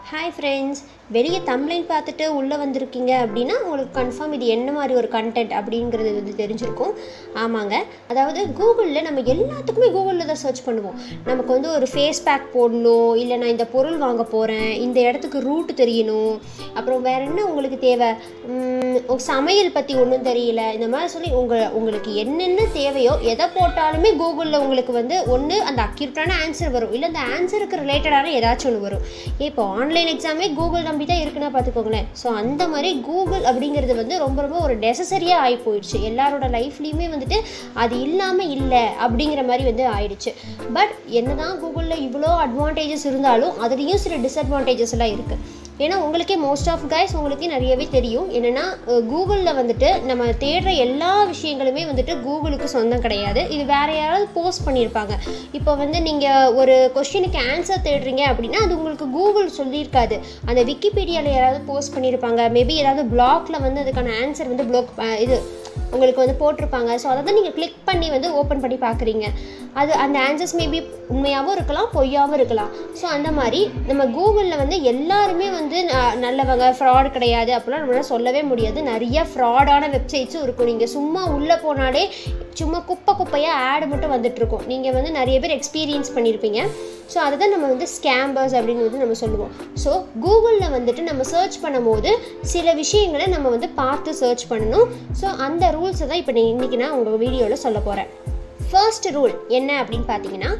hi friends வெளியே தம்ப்ளைன் பார்த்துட்டு உள்ளே வந்திருக்கீங்க அப்படின்னா உங்களுக்கு கன்ஃபார்ம் இது என்ன மாதிரி ஒரு கண்டென்ட் அப்படிங்கிறது வந்து தெரிஞ்சிருக்கும் ஆமாங்க அதாவது கூகுளில் நம்ம எல்லாத்துக்குமே கூகுளில் தான் சர்ச் பண்ணுவோம் நமக்கு வந்து ஒரு ஃபேஸ் பேக் போடணும் இல்லை நான் இந்த பொருள் வாங்க போகிறேன் இந்த இடத்துக்கு ரூட் தெரியணும் அப்புறம் வேற என்ன உங்களுக்கு தேவை உம், உங்க சமையல் பற்றி ஒன்றும் தெரியல இந்த மாதிரி சொல்லி உங்கள் உங்களுக்கு என்னென்ன தேவையோ எதை போட்டாலுமே கூகுளில் உங்களுக்கு வந்து ஒன்று அந்த அக்யூரட்டான ஆன்சர் வரும் இல்லை அந்த ஆன்சருக்கு ரிலேட்டடான ஏதாச்சும் ஒன்று வரும் இப்போ ஆன்லைன் எக்ஸாமே கூகுள் நம்பி தான் இருக்குன்னா பார்த்துக்கோங்களேன் ஸோ அந்த மாதிரி கூகுள் அப்படிங்கிறது வந்து ரொம்ப ரொம்ப ஒரு நெசசரியாக ஆகி போயிடுச்சு எல்லாரோட லைஃப்லேயுமே வந்துட்டு அது இல்லாமல் இல்லை அப்படிங்கிற மாதிரி வந்து ஆயிடுச்சு பட் என்னதான் கூகுளில் இவ்வளோ அட்வான்டேஜஸ் இருந்தாலும் அதுலேயும் சில டிஸ்அட்வான்டேஜஸ் எல்லாம் இருக்குது ஏன்னா உங்களுக்கே மோஸ்ட் ஆஃப் கைஸ் உங்களுக்கே நிறையவே தெரியும் என்னென்னா கூகுளில் வந்துட்டு நம்ம தேடுற எல்லா விஷயங்களுமே வந்துட்டு கூகுளுக்கு சொந்தம் கிடையாது இது வேறு யாராவது போஸ்ட் பண்ணியிருப்பாங்க இப்போ வந்து நீங்கள் ஒரு கொஸ்டினுக்கு ஆன்சர் தேடுறீங்க அப்படின்னா அது உங்களுக்கு கூகுள் சொல்லியிருக்காது அந்த விக்கிபீடியாவில் யாராவது போஸ்ட் பண்ணியிருப்பாங்க மேபி ஏதாவது பிளாக்ல வந்து அதுக்கான ஆன்சர் வந்து பிளாக் இது உங்களுக்கு வந்து போட்டிருப்பாங்க ஸோ அதை தான் நீங்கள் கிளிக் பண்ணி வந்து ஓப்பன் பண்ணி பார்க்குறீங்க அது அந்த ஆன்சர்ஸ் மேபி உண்மையாகவும் இருக்கலாம் பொய்யாகவும் இருக்கலாம் ஸோ அந்த மாதிரி நம்ம கூகுளில் வந்து எல்லாருமே வந்து ந- நல்லவங்க ஃப்ராட் கிடையாது அப்படிலாம் நம்மளால சொல்லவே முடியாது நிறைய ஃப்ராடான வெப்சைட்ஸும் இருக்கும் நீங்கள் சும்மா உள்ளே போனாலே சும்மா குப்பை குப்பையாக ஆடு மட்டும் வந்துட்டு இருக்கும் நீங்கள் வந்து நிறைய பேர் எக்ஸ்பீரியன்ஸ் பண்ணியிருப்பீங்க ஸோ அதை தான் நம்ம வந்து ஸ்கேம்பர்ஸ் அப்படின்னு வந்து நம்ம சொல்லுவோம் ஸோ கூகுளில் வந்துட்டு நம்ம சர்ச் பண்ணும்போது சில விஷயங்களை நம்ம வந்து பார்த்து சர்ச் பண்ணணும் ஸோ அந்த ரூல்ஸை தான் இப்போ நான் இன்றைக்கி நான் உங்கள் வீடியோவில் சொல்ல போகிறேன் ஃபர்ஸ்ட் ரூல் என்ன அப்படின்னு பார்த்தீங்கன்னா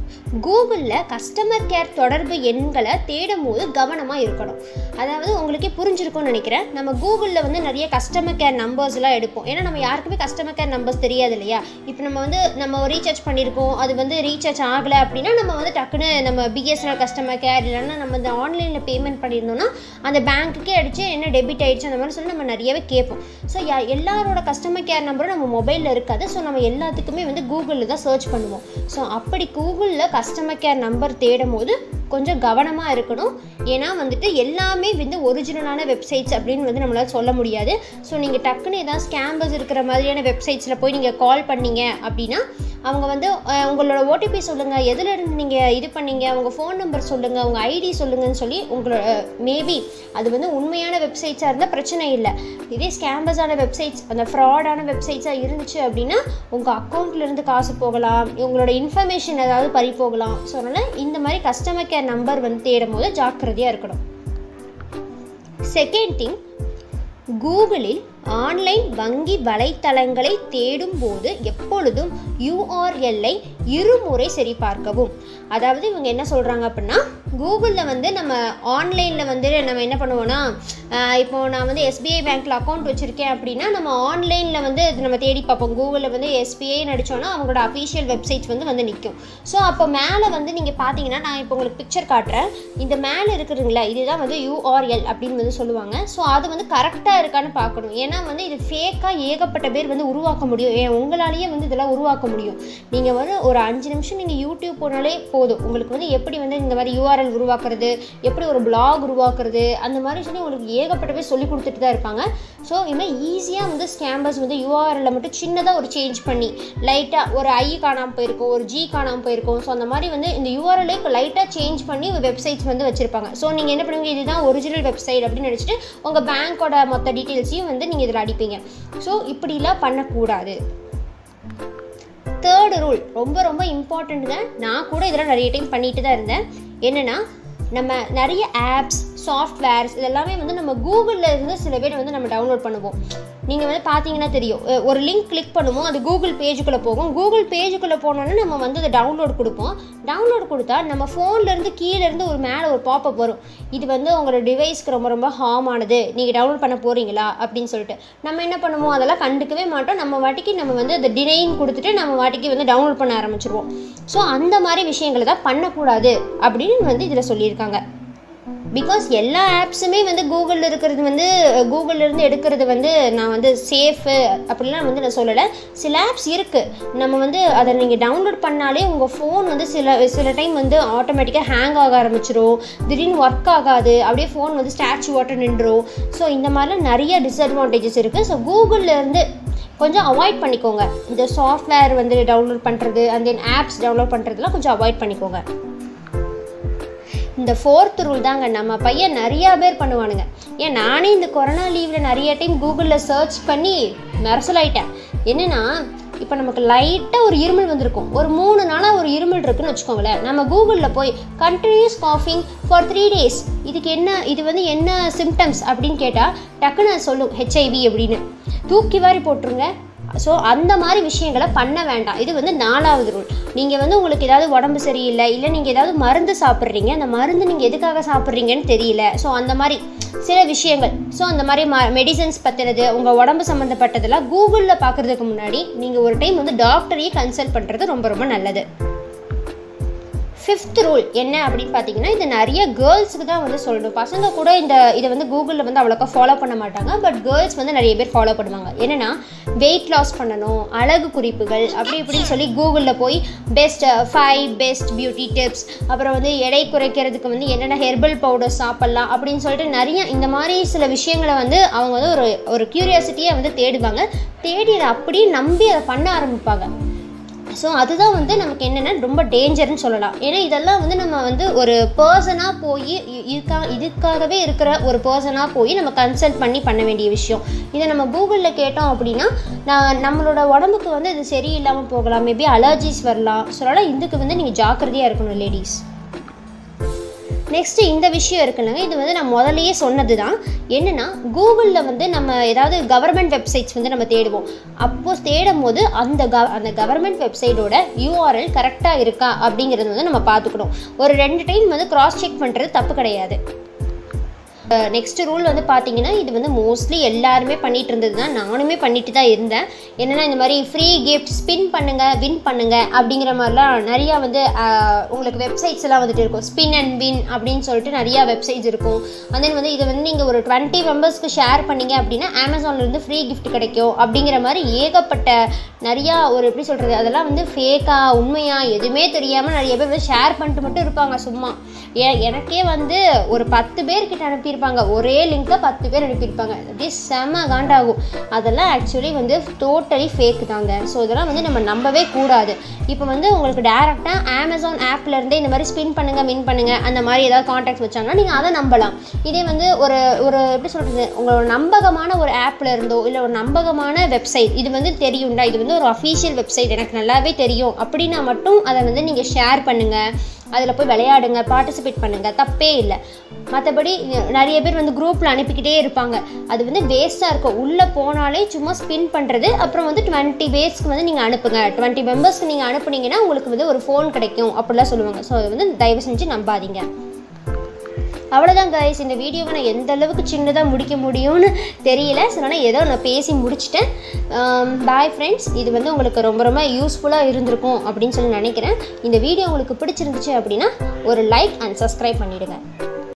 கூகுளில் கஸ்டமர் கேர் தொடர்பு எண்களை தேடும் போது கவனமாக இருக்கணும் அதாவது உங்களுக்கே புரிஞ்சிருக்கும்னு நினைக்கிறேன் நம்ம கூகுளில் வந்து நிறைய கஸ்டமர் கேர் நம்பர்ஸ் எல்லாம் எடுப்போம் ஏன்னா நம்ம யாருக்குமே கஸ்டமர் கேர் நம்பர்ஸ் தெரியாது இல்லையா இப்போ நம்ம வந்து நம்ம ரீசார்ஜ் பண்ணியிருக்கோம் அது வந்து ரீசார்ஜ் ஆகலை அப்படின்னா நம்ம வந்து டக்குன்னு நம்ம பிஎஸ்என்எல் கஸ்டமர் கேர் இல்லைன்னா நம்ம இந்த ஆன்லைனில் பேமெண்ட் பண்ணியிருந்தோம்னா அந்த பேங்க்குக்கே அடிச்சு என்ன டெபிட் ஆயிடுச்சு அந்த மாதிரி சொல்லி நம்ம நிறையவே கேட்போம் ஸோ எல்லாரோட கஸ்டமர் கேர் நம்பரும் நம்ம மொபைலில் இருக்காது ஸோ நம்ம எல்லாத்துக்குமே வந்து கூகுளில் தான் சர்ச் பண்ணுவோம் ஸோ அப்படி கூகுளில் கஸ்டமர் கேர் நம்பர் தேடும் போது கொஞ்சம் கவனமாக இருக்கணும் ஏன்னா வந்துட்டு எல்லாமே வந்து ஒரிஜினலான வெப்சைட்ஸ் அப்படின்னு வந்து நம்மளால் சொல்ல முடியாது ஸோ நீங்கள் டக்குன்னு ஏதாவது ஸ்கேம்பர்ஸ் இருக்கிற மாதிரியான வெப்சைட்ஸில் போய் நீங்கள் கால் பண்ணீங்க அப்படின்னா அவங்க வந்து அஹ், உங்களோட ஓடிபி சொல்லுங்கள் எதுல இருந்து நீங்கள் இது பண்ணீங்க உங்கள் ஃபோன் நம்பர் சொல்லுங்கள் உங்கள் ஐடி சொல்லுங்கன்னு சொல்லி உங்களோட மேபி அது வந்து உண்மையான வெப்சைட்ஸாக இருந்தால் பிரச்சனை இல்லை இதே ஸ்கேம்பர்ஸான வெப்சைட்ஸ் அந்த ஃப்ராடான வெப்சைட்ஸாக இருந்துச்சு அப்படின்னா உங்கள் அக்கௌண்ட்லேருந்து காசு போகலாம் உங்களோட இன்ஃபர்மேஷன் ஏதாவது பறி போகலாம் ஸோ அதனால் இந்த மாதிரி கஸ்டமர் கேர் நம்பர் வந்து தேடும் போது ஜாக்கிரதையாக இருக்கணும் செகண்ட் திங் கூகுளில் ஆன்லைன் வங்கி வலைத்தளங்களை தேடும் போது எப்பொழுதும் யூஆர்எல்லை இருமுறை சரிபார்க்கவும் அதாவது இவங்க என்ன சொல்கிறாங்க அப்படின்னா கூகுளில் வந்து நம்ம ஆன்லைனில் வந்து நம்ம என்ன பண்ணுவோம்னா ஆஹ் இப்போ நான் வந்து எஸ்பிஐ பேங்க்கில் அக்கௌண்ட் வச்சுருக்கேன் அப்படின்னா நம்ம ஆன்லைனில் வந்து இது நம்ம தேடி பார்ப்போம் கூகுளில் வந்து எஸ்பிஐ அடிச்சோன்னா அவங்களோட அஃபீஷியல் வெப்சைட்ஸ் வந்து வந்து நிற்கும் ஸோ அப்போ மேலே வந்து நீங்கள் பார்த்தீங்கன்னா நான் இப்போ உங்களுக்கு பிக்சர் காட்டுறேன் இந்த மேலே இருக்குதுங்களா இதுதான் வந்து யூஆர்எல் அப்படின்னு வந்து சொல்லுவாங்க ஸோ அது வந்து கரெக்டாக இருக்கான்னு பார்க்கணும் ஏன்னா வந்து இது ஃபேக்காக ஏகப்பட்ட பேர் வந்து உருவாக்க முடியும் ஏன் உங்களாலேயே வந்து இதெல்லாம் உருவாக்க முடியும் நீங்கள் வந்து ஒரு அஞ்சு நிமிஷம் நீங்கள் யூடியூப் போனாலே போதும் உங்களுக்கு வந்து எப்படி வந்து இந்த மாதிரி யூஆர்எல் உருவாக்குறது எப்படி ஒரு blog உருவாக்குறது அந்த மாதிரி சொல்லி உங்களுக்கு ஏகப்பட்ட பேர் சொல்லி கொடுத்துட்டு தான் இருப்பாங்க ஸோ இதுமாதிரி ஈஸியாக வந்து ஸ்கேம்பர்ஸ் வந்து யூஆர்எல்ல மட்டும் சின்னதாக ஒரு சேஞ்ச் பண்ணி லைட்டாக ஒரு ஐ காணாமல் போயிருக்கும் ஒரு ஜி காணாமல் போயிருக்கும் ஸோ அந்த மாதிரி வந்து இந்த யூஆர்எல்லை இப்போ லைட்டாக சேஞ்ச் பண்ணி வெப்சைட்ஸ் வந்து வச்சுருப்பாங்க ஸோ நீங்கள் என்ன பண்ணுவீங்க இதுதான் ஒரிஜினல் வெப்சைட் அப்படின்னு நினச்சிட்டு உங்கள் பேங்க்கோட மொத்த டீட்டெயில்ஸையும் வந்து நீங்கள் இதில் அடிப்பீங்க ஸோ இப்படிலாம் பண்ணக்கூடாது தேர்டு ரூல் ரொம்ப ரொம்ப இம்பார்ட்டண்ட்டுங்க நான் கூட இதெல்லாம் நிறைய டைம் பண்ணிட்டு தான் இருந்தேன் என்னென்னா நம்ம நிறைய ஆப்ஸ் சாஃப்ட்வேர்ஸ் இதெல்லாமே வந்து நம்ம கூகுளில் இருந்து சில பேர் வந்து நம்ம டவுன்லோட் பண்ணுவோம் நீங்கள் வந்து பார்த்தீங்கன்னா தெரியும் அஹ் ஒரு லிங்க் கிளிக் பண்ணுவோம் அது கூகுள் பேஜுக்குள்ளே போகும் கூகுள் பேஜுக்குள்ளே போனோன்னே நம்ம வந்து அதை டவுன்லோட் கொடுப்போம் டவுன்லோட் கொடுத்தா நம்ம ஃபோன்லேருந்து கீழேருந்து ஒரு மேலே ஒரு பாப்பப் வரும் இது வந்து உங்களோட டிவைஸ்க்கு ரொம்ப ரொம்ப ஹார்ம் ஆனது நீங்கள் டவுன்லோட் பண்ண போகிறீங்களா அப்படின்னு சொல்லிட்டு நம்ம என்ன பண்ணுவோம் அதெல்லாம் கண்டுக்கவே மாட்டோம் நம்ம வாட்டிக்கு நம்ம வந்து அந்த டினைன் கொடுத்துட்டு நம்ம வாட்டிக்கு வந்து டவுன்லோட் பண்ண ஆரம்பிச்சிருவோம் ஸோ அந்த மாதிரி விஷயங்களை தான் பண்ணக்கூடாது அப்படின்னு வந்து இதில் சொல்லியிருக்காங்க பிகாஸ் எல்லா ஆப்ஸுமே வந்து கூகுளில் இருக்கிறது வந்து கூகுளில் இருந்து எடுக்கிறது வந்து நான் வந்து சேஃபு அப்படிலாம் வந்து நான் சொல்லலை சில ஆப்ஸ் இருக்குது நம்ம வந்து அதை நீங்கள் டவுன்லோட் பண்ணாலே உங்கள் ஃபோன் வந்து சில சில டைம் வந்து ஆட்டோமேட்டிக்காக ஹேங் ஆக ஆரம்பிச்சிரும் திடீர்னு ஒர்க் ஆகாது அப்படியே ஃபோன் வந்து ஸ்டாச்சு வாட்டர் நின்றுரும் ஸோ இந்த மாதிரிலாம் நிறைய டிஸ்அட்வான்டேஜஸ் இருக்குது ஸோ கூகுளில் இருந்து கொஞ்சம் அவாய்ட் பண்ணிக்கோங்க இந்த சாஃப்ட்வேர் வந்து டவுன்லோட் பண்ணுறது அண்ட் தென் ஆப்ஸ் டவுன்லோட் பண்ணுறதுலாம் கொஞ்சம் அவாய்ட் பண்ணிக்கோங்க இந்த ஃபோர்த் ரூல் தாங்க நம்ம பையன் நிறையா பேர் பண்ணுவானுங்க ஏன் நானே இந்த கொரோனா லீவில் நிறைய டைம் கூகுளில் சர்ச் பண்ணி மெரசலாயிட்டேன் என்னென்னா இப்போ நமக்கு லைட்டாக ஒரு இருமல் வந்திருக்கும் ஒரு மூணு நாளாக ஒரு இருமல் இருக்குன்னு வச்சுக்கோங்களேன் நம்ம கூகுளில் போய் கண்டினியூஸ் காஃபிங் ஃபார் த்ரீ டேஸ் இதுக்கு என்ன இது வந்து என்ன சிம்டம்ஸ் அப்படின்னு கேட்டால் டக்குன்னு அது சொல்லும் ஹெச்ஐவி அப்படின்னு தூக்கி வாரி போட்டுருங்க ஸோ அந்த மாதிரி விஷயங்களை பண்ண வேண்டாம் இது வந்து நாலாவது ரூல் நீங்கள் வந்து உங்களுக்கு ஏதாவது உடம்பு சரியில்லை இல்லை நீங்கள் ஏதாவது மருந்து சாப்பிட்றீங்க அந்த மருந்து நீங்கள் எதுக்காக சாப்பிட்றீங்கன்னு தெரியல ஸோ அந்த மாதிரி சில விஷயங்கள் ஸோ அந்த மாதிரி ம மெடிசன்ஸ் பற்றினது உங்கள் உடம்பு சம்மந்தப்பட்டதெல்லாம் கூகுளில் பார்க்குறதுக்கு முன்னாடி நீங்கள் ஒரு டைம் வந்து டாக்டரையே கன்சல்ட் பண்ணுறது ரொம்ப ரொம்ப நல்லது ஃபிஃப்த் ரூல் என்ன அப்படின்னு பார்த்தீங்கன்னா இது நிறைய கேர்ள்ஸுக்கு தான் வந்து சொல்லணும் பசங்க கூட இந்த இதை வந்து கூகுளில் வந்து அவ்வளோக்கா ஃபாலோ பண்ண மாட்டாங்க பட் கேர்ள்ஸ் வந்து நிறைய பேர் ஃபாலோ பண்ணுவாங்க என்னென்னா வெயிட் லாஸ் பண்ணணும் அழகு குறிப்புகள் அப்படி இப்படின்னு சொல்லி கூகுளில் போய் best five best beauty tips அப்புறம் வந்து எடை குறைக்கிறதுக்கு வந்து என்னென்ன ஹெர்பல் பவுடர் சாப்பிட்லாம் அப்படின்னு சொல்லிட்டு நிறைய இந்த மாதிரி சில விஷயங்களை வந்து அவங்க வந்து ஒரு ஒரு க்யூரியாசிட்டியை வந்து தேடுவாங்க தேடி அதை அப்படியே நம்பி அதை பண்ண ஆரம்பிப்பாங்க ஸோ அதுதான் வந்து நமக்கு என்னென்னா ரொம்ப டேஞ்சர்னு சொல்லலாம் ஏன்னா இதெல்லாம் வந்து நம்ம வந்து ஒரு பர்சனாக போய் இதுக்காக இதுக்காகவே இருக்கிற ஒரு பர்சனாக போய் நம்ம கன்சல்ட் பண்ணி பண்ண வேண்டிய விஷயம் இதை நம்ம கூகுளில் கேட்டோம் அப்படின்னா நான் நம்மளோட உடம்புக்கு வந்து இது சரியில்லாமல் போகலாம் மேபி அலர்ஜிஸ் வரலாம் ஸோ அதனால் இதுக்கு வந்து நீங்கள் ஜாக்கிரதையாக இருக்கணும் லேடிஸ் நெக்ஸ்ட்டு இந்த விஷயம் இருக்குல்லங்க இது வந்து நான் முதலையே சொன்னது தான் என்னென்னா கூகுளில் வந்து நம்ம ஏதாவது கவர்மெண்ட் வெப்சைட்ஸ் வந்து நம்ம தேடுவோம் அப்போது தேடும் போது அந்த க அந்த கவர்மெண்ட் வெப்சைட்டோட யூஆர்எல் கரெக்டாக இருக்கா அப்படிங்கிறது வந்து நம்ம பார்த்துக்கணும் ஒரு ரெண்டு டைம் வந்து கிராஸ் செக் பண்ணுறது தப்பு கிடையாது நெக்ஸ்ட் ரூல் வந்து பார்த்தீங்கன்னா இது வந்து மோஸ்ட்லி எல்லாருமே பண்ணிட்டு இருந்தது தான் நானுமே பண்ணிட்டு தான் இருந்தேன் என்னென்னா இந்த மாதிரி ஃப்ரீ கிஃப்ட் ஸ்பின் பண்ணுங்க வின் பண்ணுங்க அப்படிங்கிற மாதிரிலாம் நிறையா வந்து ஆஹ், உங்களுக்கு வெப்சைட்ஸ் எல்லாம் வந்துட்டு இருக்கும் ஸ்பின் அண்ட் வின் அப்படின்னு சொல்லிட்டு நிறையா வெப்சைட்ஸ் இருக்கும் and then வந்து இதை வந்து நீங்கள் ஒரு டுவெண்ட்டி மெம்பர்ஸ்க்கு ஷேர் பண்ணீங்க அப்படின்னா அமேசான்லேருந்து ஃப்ரீ கிஃப்ட் கிடைக்கும் அப்படிங்கிற மாதிரி ஏகப்பட்ட நிறையா ஒரு எப்படி சொல்கிறது அதெல்லாம் வந்து ஃபேக்கா உண்மையா எதுவுமே தெரியாமல் நிறைய பேர் வந்து ஷேர் பண்ணிட்டு மட்டும் இருப்பாங்க சும்மா ஏ எனக்கே வந்து ஒரு பத்து பேர்கிட்ட அனுப்பியிருப்பாங்க ஒரே லிங்க்கில் பத்து பேர் அனுப்பியிருப்பாங்க அப்படியே செம காண்டாகும் அதெல்லாம் ஆக்சுவலி வந்து டோட்டலி ஃபேக் தாங்க ஸோ இதெல்லாம் வந்து நம்ம நம்பவே கூடாது இப்போ வந்து உங்களுக்கு டேரெக்டாக அமேசான் ஆப்லேருந்தே இந்த மாதிரி ஸ்பின் பண்ணுங்க வின் பண்ணுங்க அந்த மாதிரி ஏதாவது காண்டாக்ட் வச்சாங்கன்னா நீங்கள் அதை நம்பலாம் இதே வந்து ஒரு ஒரு எப்படி சொல்கிறது உங்களோட நம்பகமான ஒரு ஆப்ல இருந்தோ இல்லை ஒரு நம்பகமான வெப்சைட் இது வந்து தெரியும்டா இது வந்து ஒரு அஃபீஷியல் வெப்சைட் எனக்கு நல்லாவே தெரியும் அப்படின்னா மட்டும் அதை வந்து நீங்கள் ஷேர் பண்ணுங்கள் அதில் போய் விளையாடுங்க பார்ட்டிசிபேட் பண்ணுங்கள் தப்பே இல்லை மற்றபடி நிறைய பேர் வந்து குரூப்பில் அனுப்பிக்கிட்டே இருப்பாங்க அது வந்து வேஸ்ட்டாக இருக்கும் உள்ளே போனாலே சும்மா ஸ்பின் பண்ணுறது அப்புறம் வந்து டுவெண்ட்டி பேஸ்க்கு வந்து நீங்கள் அனுப்புங்க டுவெண்ட்டி மெம்பர்ஸ்க்கு நீங்கள் அனுப்புனீங்கன்னா உங்களுக்கு வந்து ஒரு ஃபோன் கிடைக்கும் அப்படிலாம் சொல்லுவாங்க ஸோ அதை வந்து தயவு செஞ்சு நம்பாதீங்க அவ்வளோதான் கைஸ் இந்த வீடியோவை நான் எந்த அளவுக்கு சின்னதாக முடிக்க முடியும்னு தெரியல ஸோ ஆனால் ஏதோ நான் பேசி முடிச்சிட்டேன் பாய் ஃப்ரெண்ட்ஸ் இது வந்து உங்களுக்கு ரொம்ப ரொம்ப யூஸ்ஃபுல்லாக இருந்திருக்கும் அப்படின்னு சொல்லி நினைக்கிறேன் இந்த வீடியோ உங்களுக்கு பிடிச்சிருந்துச்சு அப்படின்னா ஒரு லைக் அண்ட் சப்ஸ்கிரைப் பண்ணிவிடுங்க